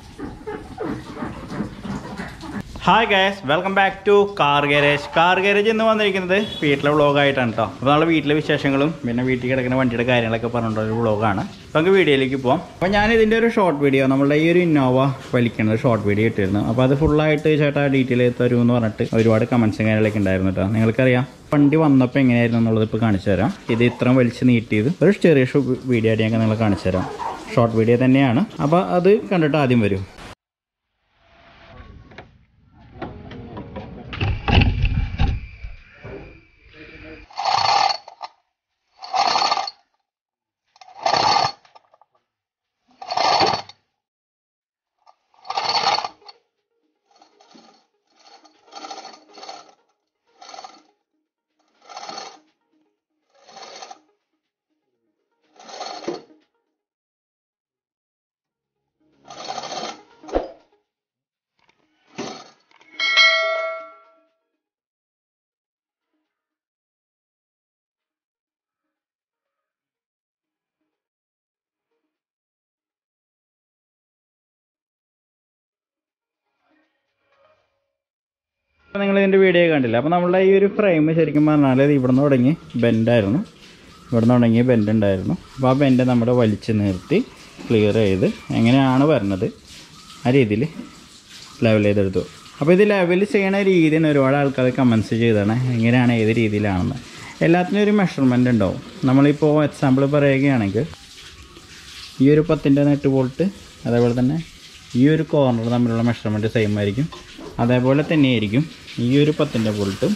hi guys welcome back to car garage car garage എന്ന് വന്നിരിക്കുന്നത് വീട്ടിലെ വ്ളോഗായിട്ടാണ് കേട്ടോ അപ്പോൾ നമ്മൾ വീട്ടിലെ വിശേഷങ്ങളും പിന്നെ വീട്ടിൽ കിടക്കുന്ന വണ്ടിയുടെ കാര്യങ്ങളൊക്കെ പറഞ്ഞിട്ടുള്ള ഒരു വ്ളോഗാണ് അപ്പോൾ നമുക്ക് വീഡിയോയിലേക്ക് പോകാം അപ്പോൾ ഞാൻ ഇതിൻ്റെ ഒരു ഷോർട്ട് വീഡിയോ നമ്മളുടെ ഈ ഒരു ഇന്നോവ വലിക്കുന്നത് ഷോർട്ട് വീഡിയോ ഇട്ടിരുന്നു അപ്പോൾ അത് ഫുള്ളായിട്ട് ചേട്ടാ ഡീറ്റെയിൽ തരുമെന്ന് പറഞ്ഞിട്ട് ഒരുപാട് കമൻസും കാര്യങ്ങളൊക്കെ ഉണ്ടായിരുന്നു കേട്ടോ നിങ്ങൾക്കറിയാം വണ്ടി വന്നപ്പോൾ എങ്ങനെയായിരുന്നു എന്നുള്ളത് ഇപ്പോൾ കാണിച്ചു തരാം ഇത് ഇത്രയും വലിച്ച് നീട്ടിയത് ഒരു ചെറിയ വീഡിയോ ആയിട്ട് ഞാൻ നിങ്ങളെ കാണിച്ചു തരാം ഷോർട്ട് വീഡിയോ തന്നെയാണ് അപ്പോൾ അത് കണ്ടിട്ട് ആദ്യം വരും അപ്പോൾ നിങ്ങൾ ഇതിൻ്റെ വീഡിയോ കണ്ടില്ല അപ്പോൾ നമ്മളുടെ ഈ ഒരു ഫ്രെയിം ശരിക്കും പറഞ്ഞാൽ ഇത് ഇവിടെ നിന്ന് തുടങ്ങി ബെൻഡായിരുന്നു ഇവിടെ നിന്ന് തുടങ്ങി ബെൻഡ് ഉണ്ടായിരുന്നു അപ്പോൾ ആ ബെൻഡ് നമ്മൾ വലിച്ച് നിർത്തി ക്ലിയർ ചെയ്ത് എങ്ങനെയാണ് വരുന്നത് ആ രീതിയിൽ ലെവൽ ചെയ്തെടുത്തു അപ്പോൾ ഇത് ലെവൽ ചെയ്യണ രീതിന് ഒരുപാട് ആൾക്കാർ കമൻസ് ചെയ്താണ് എങ്ങനെയാണ് ഏത് രീതിയിലാണെന്ന് എല്ലാത്തിനും ഒരു മെഷർമെൻ്റ് ഉണ്ടാവും നമ്മളിപ്പോൾ എക്സാമ്പിൾ പറയുകയാണെങ്കിൽ ഈ ഒരു പത്തിൻ്റെ നെറ്റ് ബോൾട്ട് അതേപോലെ തന്നെ ഈ ഒരു കോർണർ തമ്മിലുള്ള മെഷർമെൻറ്റ് സെയിം ആയിരിക്കും അതേപോലെ തന്നെയായിരിക്കും ഈ ഒരു പത്തിൻ്റെ ബോൾട്ടും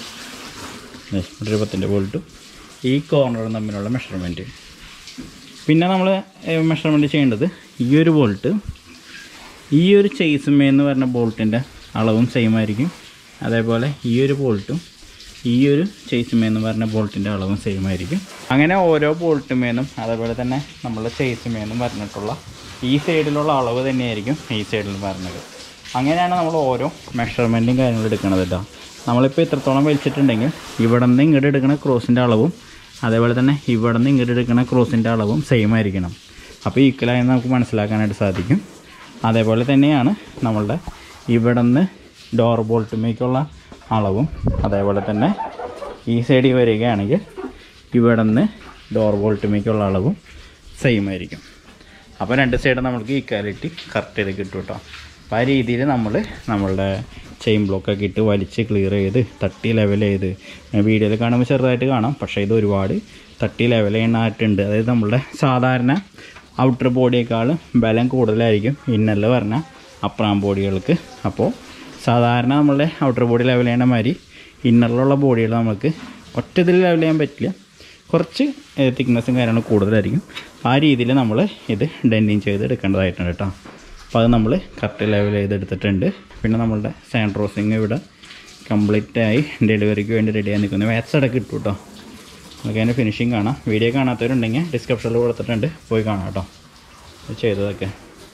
ഒരു പത്തിൻ്റെ ബോൾട്ടും ഈ കോർണറും തമ്മിലുള്ള മെഷർമെൻറ്റ് പിന്നെ നമ്മൾ മെഷർമെൻറ്റ് ചെയ്യേണ്ടത് ഈ ഒരു ബോൾട്ട് ഈ ഒരു ചേസുമേ എന്ന് പറഞ്ഞ ബോൾട്ടിൻ്റെ അളവും സെയിം ആയിരിക്കും അതേപോലെ ഈ ഒരു ബോൾട്ടും ഈ ഒരു ചേസുമേ എന്ന് പറഞ്ഞ ബോൾട്ടിൻ്റെ അളവും സെയിം ആയിരിക്കും അങ്ങനെ ഓരോ ബോൾട്ടുമേന്നും അതേപോലെ തന്നെ നമ്മളുടെ ചേസുമേന്നും പറഞ്ഞിട്ടുള്ള ഈ സൈഡിലുള്ള അളവ് തന്നെയായിരിക്കും ഈ സൈഡിൽ പറഞ്ഞത് അങ്ങനെയാണ് നമ്മൾ ഓരോ മെഷർമെൻറ്റും കാര്യങ്ങളും എടുക്കുന്നത് കേട്ടോ നമ്മളിപ്പോൾ ഇത്രത്തോളം വലിച്ചിട്ടുണ്ടെങ്കിൽ ഇവിടെ നിന്ന് ഇങ്ങോട്ട് എടുക്കുന്ന ക്രോസിൻ്റെ അളവും അതേപോലെ തന്നെ ഇവിടെ നിന്ന് ഇങ്ങോട്ട് എടുക്കുന്ന ക്രോസിൻ്റെ അളവും സെയിം ആയിരിക്കണം അപ്പോൾ ഈക്വലായി നമുക്ക് മനസ്സിലാക്കാനായിട്ട് സാധിക്കും അതേപോലെ തന്നെയാണ് നമ്മളുടെ ഇവിടെ നിന്ന് ഡോർ ബോൾട്ടുമേക്കുള്ള അളവും അതേപോലെ തന്നെ ഈ സൈഡിൽ വരികയാണെങ്കിൽ ഇവിടെ നിന്ന് ഡോർ ബോൾട്ടുമേക്കുള്ള അളവും സെയിം ആയിരിക്കും അപ്പോൾ രണ്ട് സൈഡ് നമുക്ക് ഈക്വാലിറ്റി കറക്റ്റ് ചെയ്ത് കിട്ടും കേട്ടോ അപ്പോൾ ആ രീതിയിൽ നമ്മൾ നമ്മളുടെ ചെയിൻ ബ്ലോക്കൊക്കെ ഇട്ട് വലിച്ച് ക്ലിയർ ചെയ്ത് തട്ടി ലെവൽ ചെയ്ത് വീഡിയോയിൽ കാണുമ്പോൾ ചെറുതായിട്ട് കാണാം പക്ഷേ ഇത് ഒരുപാട് തട്ടി ലെവൽ ചെയ്യണമായിട്ടുണ്ട് അതായത് നമ്മളുടെ സാധാരണ ഔട്ടർ ബോഡിയേക്കാൾ ബലം കൂടുതലായിരിക്കും ഇന്നറിൽ പറഞ്ഞ അപ്രാം ബോഡികൾക്ക് അപ്പോൾ സാധാരണ നമ്മളുടെ ഔട്ടർ ബോഡി ലെവൽ ചെയ്യണ മാതിരി ഇന്നറിലുള്ള ബോഡികൾ നമുക്ക് ഒറ്റതിൽ ലെവൽ ചെയ്യാൻ പറ്റില്ല കുറച്ച് തിക്നെസ്സും കാര്യങ്ങളും കൂടുതലായിരിക്കും ആ രീതിയിൽ നമ്മൾ ഇത് ഡെൻറ്റിങ് ചെയ്ത് എടുക്കേണ്ടതായിട്ടുണ്ട് കേട്ടോ അപ്പോൾ അത് നമ്മൾ കറക്റ്റ് ലെവൽ ചെയ്തെടുത്തിട്ടുണ്ട് പിന്നെ നമ്മളുടെ സാൻഡ് റോസിങ് ഇവിടെ കംപ്ലീറ്റ് ആയി ഡെലിവറിക്ക് വേണ്ടി റെഡിയായി നിൽക്കുന്നു വാറ്റ്സ് അടക്കം ഇട്ടു കേട്ടോ നമുക്ക് അതിൻ്റെ ഫിനിഷിങ് കാണാം വീഡിയോ കാണാത്തവരുണ്ടെങ്കിൽ ഡിസ്ക്രിപ്ഷനിൽ കൊടുത്തിട്ടുണ്ട് പോയി കാണാം കേട്ടോ ഇത് ചെയ്തതൊക്കെ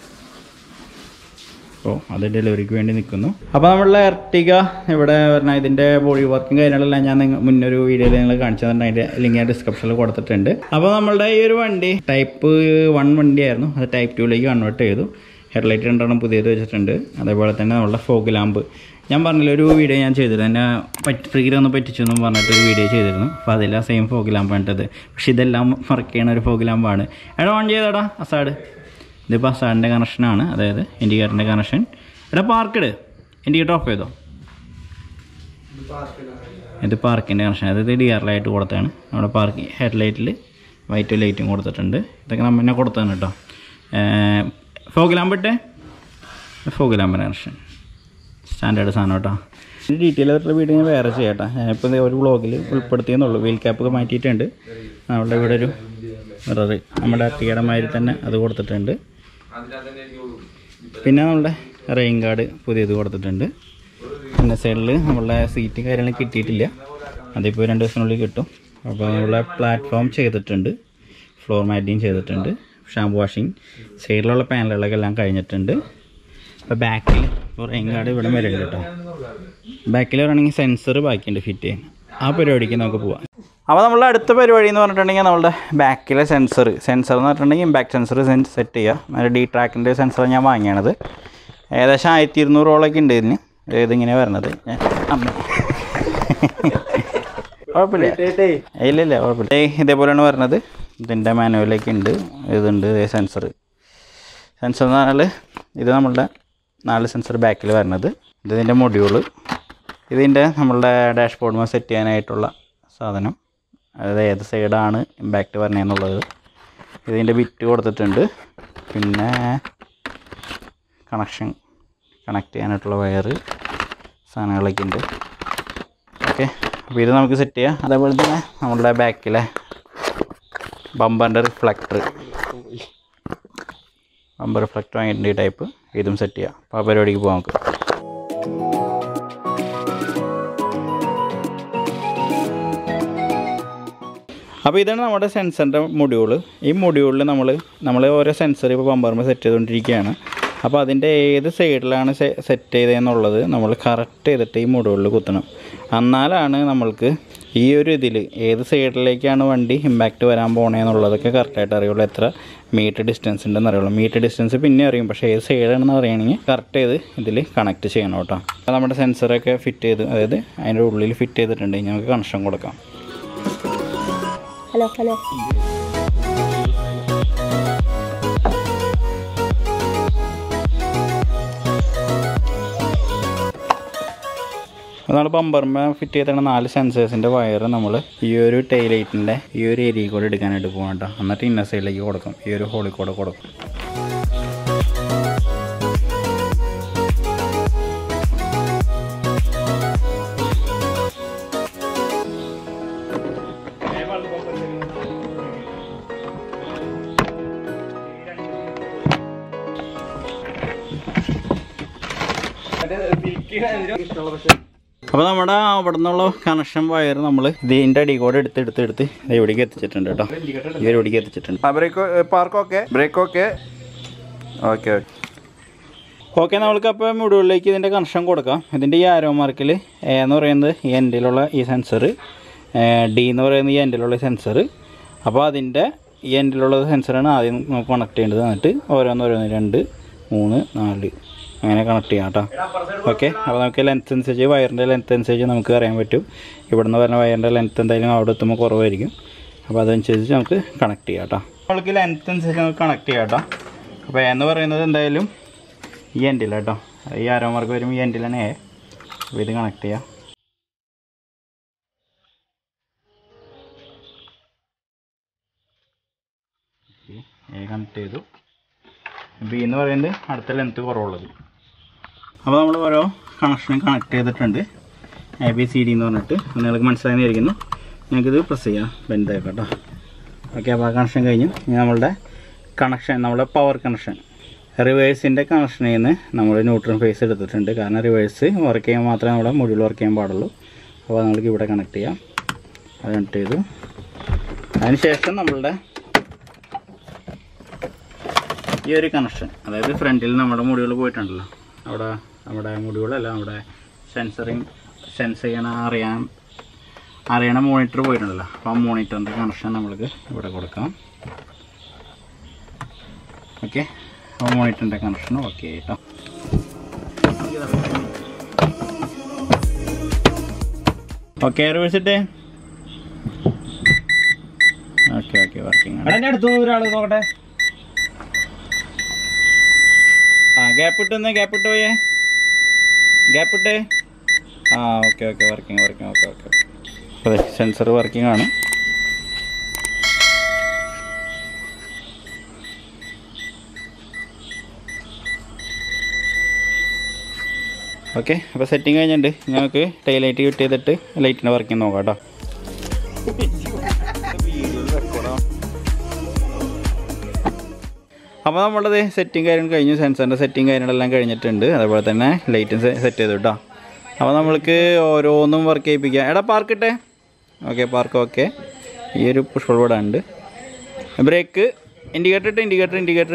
അപ്പോൾ അത് ഡെലിവറിക്ക് വേണ്ടി നിൽക്കുന്നു അപ്പോൾ നമ്മളുടെ എർട്ടിക ഇവിടെ പറഞ്ഞാൽ ഇതിൻ്റെ ബോഡി വർക്കും കാര്യങ്ങളെല്ലാം ഞാൻ നിങ്ങ മുന്നൊരു വീഡിയോയിൽ നിങ്ങൾ കാണിച്ചു തന്നെ അതിൻ്റെ ലിങ്ക് ഞാൻ ഡിസ്ക്രിപ്ഷനിൽ കൊടുത്തിട്ടുണ്ട് അപ്പോൾ നമ്മളുടെ ഈ ഒരു വണ്ടി ടൈപ്പ് വൺ വണ്ടിയായിരുന്നു അത് ടൈപ്പ് ടൂയിലേക്ക് കൺവേർട്ട് ചെയ്തു ഹെഡ്ലൈറ്റ് രണ്ടെണ്ണം പുതിയത് വെച്ചിട്ടുണ്ട് അതേപോലെ തന്നെ നമ്മളുടെ ഫോഗ് ലാമ്പ് ഞാൻ പറഞ്ഞില്ല ഒരു വീഡിയോ ഞാൻ ചെയ്തിരുന്നു എന്നെ പറ്റി ഫ്രീയിൽ ഒന്ന് പറ്റിച്ചു എന്നും പറഞ്ഞിട്ട് ഒരു വീഡിയോ ചെയ്തിരുന്നു അപ്പോൾ അതിൽ ആ സെയിം ഫോഗ് ലാമ്പാണ് ഇട്ടത് പക്ഷേ ഇതെല്ലാം വർക്ക് ചെയ്യണ ഒരു ഫോഗ് ലാമ്പാണ് എടാ ഓൺ ചെയ്തടാ അസാഡ് ഇതിപ്പോൾ അസാഡിൻ്റെ കണക്ഷനാണ് അതായത് ഇൻഡിക്കേറ്ററിൻ്റെ കണക്ഷൻ എടാ പാർക്കിട് ഇൻഡിക്കേറ്റർ ഓഫ് ചെയ്തോ ഇത് പാർക്കിൻ്റെ കണക്ഷൻ അതായത് ഡി ആർ ലൈറ്റ് കൊടുത്തതാണ് നമ്മുടെ പാർക്ക് ഹെഡ് ലൈറ്റിൽ വൈറ്റ് ലൈറ്റും കൊടുത്തിട്ടുണ്ട് ഇതൊക്കെ നമ്മൾ തന്നെ കൊടുത്തതാണ് കേട്ടോ ഫോഗ് ലാമ്പിട്ടെ ഫോഗ് ലാമ്പിൻ്റെ കണക്ഷൻ സ്റ്റാൻഡേർഡ് സാധനം കേട്ടോ ഇതിൻ്റെ ഡീറ്റെയിൽ ആയിട്ടുള്ള വീഡിയോ ഞാൻ വേറെ ചെയ്യാം കേട്ടോ ഞാനിപ്പോൾ ഒരു വ്ളോഗിൽ ഉൾപ്പെടുത്തിയെന്നുള്ളൂ വീൽ ക്യാപ്പൊക്കെ മാറ്റിയിട്ടുണ്ട് നമ്മുടെ ഇവിടെ ഒരു മിറർ നമ്മുടെ അട്ടിയുടെ മാതിരി തന്നെ അത് കൊടുത്തിട്ടുണ്ട് പിന്നെ നമ്മളുടെ റെയിൻ ഗാർഡ് പുതിയത് കൊടുത്തിട്ടുണ്ട് പിന്നെ സൈഡിൽ നമ്മളുടെ സീറ്റ് കാര്യങ്ങൾ കിട്ടിയിട്ടില്ല അതിപ്പോൾ രണ്ട് ദിവസത്തിനുള്ളിൽ കിട്ടും അപ്പോൾ നമ്മളുടെ പ്ലാറ്റ്ഫോം ചെയ്തിട്ടുണ്ട് ഫ്ലോർ മാറ്റിങ് ചെയ്തിട്ടുണ്ട് ഷാമ്പു വാഷിങ് സൈഡിലുള്ള പാനലുകളൊക്കെ എല്ലാം കഴിഞ്ഞിട്ടുണ്ട് അപ്പോൾ ബാക്കിൽ ഇപ്പോൾ റെയിൻ ഗാർഡ് ഇവിടെ വരുന്നുണ്ട് കേട്ടോ ബാക്കിൽ പറയുകയാണെങ്കിൽ സെൻസർ ബാക്കിയുണ്ട് ഫിറ്റ് ചെയ്യാൻ ആ പരിപാടിക്ക് നമുക്ക് പോവാം അപ്പോൾ നമ്മളുടെ അടുത്ത പരിപാടി എന്ന് പറഞ്ഞിട്ടുണ്ടെങ്കിൽ നമ്മളുടെ ബാക്കിലെ സെൻസർ സെൻസർ എന്ന് പറഞ്ഞിട്ടുണ്ടെങ്കിൽ ഇമ്പാക്ട് സെൻസർ സെറ്റ് ചെയ്യുക ഡി ട്രാക്കിൻ്റെ സെൻസർ ഞാൻ വാങ്ങിയാണത് ഏകദേശം ആയിരത്തി ഇരുന്നൂറോളൊക്കെ ഉണ്ട് ഇതിന് ഇതിങ്ങനെ വരണത് ഏ, അമ്മ കുഴപ്പമില്ല ഇല്ല ഇല്ല കുഴപ്പമില്ല ഏയ് ഇതേപോലെയാണ് വരുന്നത് ഇതിൻ്റെ മാനുവലൊക്കെ ഉണ്ട് ഇതുണ്ട് സെൻസർ സെൻസർ എന്ന് പറഞ്ഞാൽ ഇത് നമ്മളുടെ നാല് സെൻസർ ബാക്കിൽ വരുന്നത് ഇത് ഇതിൻ്റെ മൊഡ്യൂള് ഇതിൻ്റെ നമ്മളുടെ ഡാഷ്ബോർഡ് സെറ്റ് ചെയ്യാനായിട്ടുള്ള സാധനം അതായത് ഏത് സൈഡാണ് ഇമ്പാക്റ്റ് വരണേന്നുള്ളത് ഇതിൻ്റെ ബിറ്റ് കൊടുത്തിട്ടുണ്ട് പിന്നെ കണക്ഷൻ കണക്ട് ചെയ്യാനായിട്ടുള്ള വയറ് സാധനങ്ങളൊക്കെ ഉണ്ട് ഓക്കെ അപ്പോൾ ഇത് നമുക്ക് സെറ്റ് ചെയ്യാം അതേപോലെ തന്നെ നമ്മളുടെ ബാക്കിലെ ബമ്പറിൻ്റെ റിഫ്ലക്ടർ ബമ്പർ റിഫ്ലക്ടർ വാങ്ങിയിട്ടുണ്ട് ഈ ടൈപ്പ് ഇതും സെറ്റ് ചെയ്യാം അപ്പോൾ ആ പരിപാടിക്ക് പോകാം നമുക്ക് അപ്പോൾ ഇതാണ് നമ്മുടെ സെൻസറിൻ്റെ മൊഡ്യൂൾ ഈ മൊഡ്യൂളിൽ നമ്മൾ നമ്മൾ ഓരോ സെൻസർ ഇപ്പോൾ ബമ്പറിൽ സെറ്റ് ചെയ്തുകൊണ്ടിരിക്കുകയാണ് അപ്പോൾ അതിൻ്റെ ഏത് സൈഡിലാണ് സെറ്റ് ചെയ്തതെന്നുള്ളത് നമ്മൾ കറക്റ്റ് ചെയ്തിട്ട് ഈ മൊഡ്യൂളിൽ കുത്തണം എന്നാലാണ് നമ്മൾക്ക് ഈ ഒരു ഇതിൽ ഏത് സൈഡിലേക്കാണ് വണ്ടി ഇമ്പാക്റ്റ് വരാൻ പോണേന്നുള്ളതൊക്കെ കറക്റ്റായിട്ട് അറിയുള്ളൂ എത്ര മീറ്റർ ഡിസ്റ്റൻസ് ഉണ്ടെന്ന് അറിയുള്ളൂ മീറ്റർ ഡിസ്റ്റൻസ് പിന്നെ അറിയും പക്ഷേ ഏത് സൈഡാണെന്ന് അറിയണമെങ്കിൽ കറക്റ്റ് ചെയ്ത് ഇതിൽ കണക്ട് ചെയ്യണം കേട്ടോ അപ്പോൾ നമ്മുടെ സെൻസറൊക്കെ ഫിറ്റ് ചെയ്ത് അതായത് അതിൻ്റെ ഉള്ളിൽ ഫിറ്റ് ചെയ്തിട്ടുണ്ട് ഇനി നമുക്ക് കണക്ഷൻ കൊടുക്കാം ഹലോ ഹലോ നമ്മൾ ബമ്പർമ ഫിറ്റ് ചെയ്തിട്ട് നാല് സെൻസേഴ്സിൻ്റെ വയർ നമ്മൾ ഈ ഒരു ടൈലൈറ്റിൻ്റെ ഈ ഒരു ഏരിയയിൽ കൂടെ എടുക്കാനായിട്ട് പോകാം കേട്ടോ എന്നിട്ട് ഇന്നർ സൈഡിലേക്ക് കൊടുക്കും ഈ ഒരു ഹോളിൽ കൂടെ കൊടുക്കും അപ്പോൾ നമ്മുടെ അവിടെ നിന്നുള്ള കണക്ഷൻ വയർ നമ്മൾ ഇതിൻ്റെ അടി കൂടെ എടുത്ത് എടുത്ത് എടുത്ത് ദേ ഇവിടേക്ക് എത്തിച്ചിട്ടുണ്ട് കേട്ടോ ഈ ഒരു ഇവിടേക്ക് എത്തിച്ചിട്ടുണ്ട് brake park okay brake okay okay okay നമ്മൾക്ക് അപ്പോൾ മുഴുവനിലേക്ക് ഇതിൻ്റെ കണക്ഷൻ കൊടുക്കാം ഇതിൻ്റെ ഈ ആരോ മാർക്കിൽ എ എന്ന് പറയുന്നത് ഈ എൻഡിലുള്ള ഈ സെൻസർ ഡി എന്ന് പറയുന്നത് ഈ എൻഡിലുള്ള സെൻസർ അപ്പോൾ അതിൻ്റെ ഈ എൻഡിലുള്ള സെൻസറാണ് ആദ്യം നമുക്ക് കണക്ട് ചെയ്യേണ്ടത് എന്നിട്ട് ഓരോന്നോരോന്ന് രണ്ട് മൂന്ന് നാല് അങ്ങനെ കണക്ട് ചെയ്യാം കേട്ടോ ഓക്കെ അപ്പോൾ നമുക്ക് ലെങ്ത് അനുസരിച്ച് വയറിൻ്റെ ലെങ്ത് അനുസരിച്ച് നമുക്ക് അറിയാൻ പറ്റും ഇവിടെ നിന്ന് പറഞ്ഞ വയറിൻ്റെ ലെങ്ത് എന്തായാലും അവിടെ എത്തുമ്പോൾ കുറവായിരിക്കും അപ്പോൾ അതനുസരിച്ച് നമുക്ക് കണക്ട് ചെയ്യാം കേട്ടോ നമ്മൾക്ക് ലെങ്ത് അനുസരിച്ച് നമുക്ക് കണക്ട് ചെയ്യാം കേട്ടോ അപ്പോൾ എന്ന് പറയുന്നത് എന്തായാലും ഈ എൻഡിൽ കേട്ടോ ഈ ആരോ മാർക്ക് വരും ഈ എൻഡിൽ തന്നെ അപ്പോൾ ഇത് കണക്ട് ചെയ്യാം എ കണക്ട് ചെയ്തു ബി എന്ന് പറയുന്നത് അടുത്ത ലെങ്ത്ത് കുറവുള്ളത് അപ്പോൾ നമ്മൾ ഓരോ കണക്ഷനും കണക്ട് ചെയ്തിട്ടുണ്ട് എ ബി സി ഡി എന്ന് പറഞ്ഞിട്ട് നിങ്ങൾക്ക് മനസ്സിലായെന്ന് വിചാരിക്കുന്നു ഞങ്ങൾക്കിത് പ്രസ് ചെയ്യാം ബെൻഡ് കേട്ടോ ഓക്കെ അപ്പോൾ ആ കണക്ഷൻ കഴിഞ്ഞു ഇനി നമ്മളുടെ കണക്ഷൻ നമ്മുടെ പവർ കണക്ഷൻ റിവേഴ്സിൻ്റെ കണക്ഷനിൽ നിന്ന് നമ്മൾ ന്യൂട്രൺ ഫേസ് എടുത്തിട്ടുണ്ട് കാരണം റിവേഴ്സ് വർക്ക് ചെയ്യാൻ മാത്രമേ നമ്മുടെ മൊഡ്യൂൾ വർക്ക് ചെയ്യാൻ പാടുള്ളൂ അപ്പോൾ നമ്മൾക്ക് ഇവിടെ കണക്ട് ചെയ്യാം അത് കണക്ട് ചെയ്തു അതിനുശേഷം നമ്മളുടെ ഈ ഒരു കണക്ഷൻ അതായത് ഫ്രണ്ടിൽ നമ്മുടെ മുടികൾ പോയിട്ടുണ്ടല്ലോ അവിടെ നമ്മുടെ മുടികളല്ല നമ്മുടെ സെൻസറിങ് സെൻസ് ചെയ്യണ അറിയാൻ അറിയണ മോണിറ്റർ പോയിട്ടുണ്ടല്ലോ അപ്പോൾ ആ മോണിറ്ററിൻ്റെ കണക്ഷൻ നമ്മൾക്ക് ഇവിടെ കൊടുക്കാം ഓക്കെ അപ്പോൾ മോണിറ്ററിൻ്റെ കണക്ഷൻ ഓക്കെ കേട്ടോ ഓക്കെ റിവേഴ്സിട്ടേ ഓക്കെ ഓക്കെ വർക്കിംഗ് ആണ് എൻ്റെ അടുത്ത് ഒരാൾ നോക്കട്ടെ ആ ഗ്യാപ്പ് ഇട്ടെന്ന് ഗ്യാപ്പ് ഇട്ട് പോയേ ഗ്യാപ്പ് ഇട്ടേ ആ okay okay working working okay okay അതെ സെൻസർ വർക്കിംഗ് ആണ് ഓക്കെ അപ്പോൾ സെറ്റിംഗ് കഴിഞ്ഞിട്ടുണ്ട് ഞങ്ങൾക്ക് ടൈലൈറ്റ് കിട്ട് ചെയ്തിട്ട് ലൈറ്റിൻ്റെ വർക്കിംഗ് നോക്കാം കേട്ടോ അപ്പോൾ നമ്മളത് സെറ്റിംഗ് കാര്യം കഴിഞ്ഞു സെൻസറിൻ്റെ സെറ്റിംഗ് കാര്യങ്ങളെല്ലാം കഴിഞ്ഞിട്ടുണ്ട് അതേപോലെ തന്നെ ലൈറ്റും സെറ്റ് ചെയ്തു കേട്ടോ അപ്പോൾ നമ്മൾക്ക് ഓരോന്നും വർക്ക് ചെയ്യിപ്പിക്കാം എടാ പാർക്ക് ഇട്ടേ ഓക്കെ പാർക്ക് ഓക്കെ ഈ ഒരു പുഷ് ബോർഡ് ഉണ്ട് ബ്രേക്ക് ഇൻഡിക്കേറ്റർ ഇട്ട് indicator indicator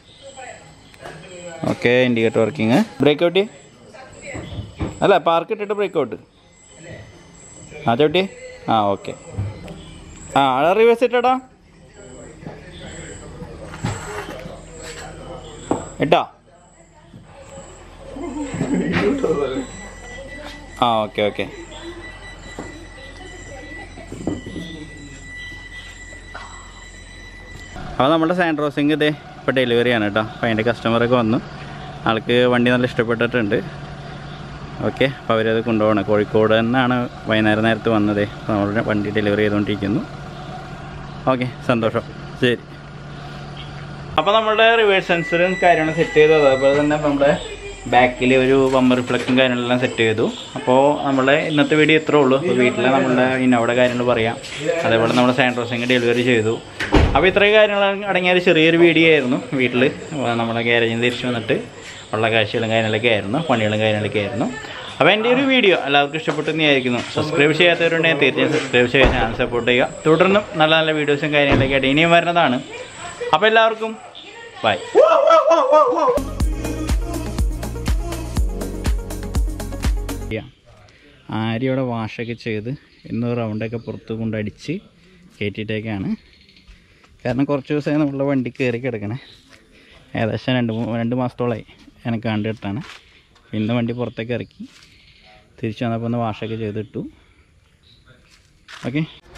okay indicator working brake ഔട്ടി അല്ല പാർക്ക് ഇട്ടിട്ട് ബ്രേക്ക് ഔട്ട് ആ ചവിട്ടി ആ ഓക്കെ ആ റിവേഴ്സ് ഇട്ടടാ ഇട്ടോ ആ ഓക്കെ ഓക്കെ അപ്പോൾ നമ്മുടെ സാൻഡ്രോസിങ് ഇതേ ഇപ്പോൾ ഡെലിവറി ആണ് കേട്ടോ അപ്പോൾ അതിൻ്റെ കസ്റ്റമറൊക്കെ വന്നു ആൾക്ക് വണ്ടി നല്ല ഇഷ്ടപ്പെട്ടിട്ടുണ്ട് ഓക്കെ അപ്പോൾ അവരത് കൊണ്ടുപോകണം കോഴിക്കോട് നിന്നാണ് വൈകുന്നേരം നേരത്ത് വന്നത് അപ്പോൾ നമ്മളുടെ വണ്ടി ഡെലിവറി ചെയ്തുകൊണ്ടിരിക്കുന്നു ഓക്കെ സന്തോഷം ശരി അപ്പോൾ നമ്മുടെ റിവേഴ്സ് സെൻസറും കാര്യങ്ങളും സെറ്റ് ചെയ്തു അതേപോലെ തന്നെ നമ്മുടെ ബാക്കിൽ ഒരു ബമ്പർ റിഫ്ലക്സും കാര്യങ്ങളെല്ലാം സെറ്റ് ചെയ്തു അപ്പോൾ നമ്മളെ ഇന്നത്തെ വീഡിയോ ഇത്രേ ഉള്ളൂ അപ്പോൾ വീട്ടിൽ നമ്മളുടെ ഇന്നവിടെ കാര്യങ്ങൾ പറയാം അതേപോലെ നമ്മുടെ സാൻഡ്രോസിങ് ഡെലിവറി ചെയ്തു അപ്പോൾ ഇത്രയും കാര്യങ്ങൾ അടങ്ങിയ ഒരു ചെറിയൊരു വീഡിയോ ആയിരുന്നു വീട്ടിൽ നമ്മളെ ഗ്യാരേജിൽ നിന്ന് തിരിച്ചു വന്നിട്ട് ഉള്ള കാഴ്ചകളും കാര്യങ്ങളൊക്കെ ആയിരുന്നു പണികളും കാര്യങ്ങളൊക്കെ ആയിരുന്നു അപ്പോൾ എൻ്റെ ഒരു വീഡിയോ എല്ലാവർക്കും ഇഷ്ടപ്പെട്ടു വിചാരിക്കുന്നു സബ്സ്ക്രൈബ് ചെയ്യാത്തവരുണ്ടെങ്കിൽ തീർച്ചയായും സബ്സ്ക്രൈബ് ചെയ്ത് ചാനൽ സപ്പോർട്ട് ചെയ്യുക തുടർന്നും നല്ല നല്ല വീഡിയോസും കാര്യങ്ങളൊക്കെ ആയിട്ട് ഇനിയും വരുന്നതാണ് അപ്പോൾ എല്ലാവർക്കും ബൈ ആര്യയുടെ വാഷൊക്കെ ചെയ്ത് ഇന്ന് റൗണ്ടൊക്കെ പുറത്ത് കൊണ്ടടിച്ച് കയറ്റിയിട്ടേക്കാണ് കാരണം കുറച്ച് ദിവസമായി നമ്മളുടെ വണ്ടി കയറി കിടക്കണേ ഏകദേശം രണ്ട് മൂ- രണ്ട് മാസത്തോളമായി എനിക്ക് കണ്ടിട്ടാണ് ഇന്ന് വണ്ടി പുറത്തേക്ക് ഇറക്കി തിരിച്ചു വന്നപ്പോൾ ഒന്ന് വാഷൊക്കെ ചെയ്തിട്ടു ഓക്കെ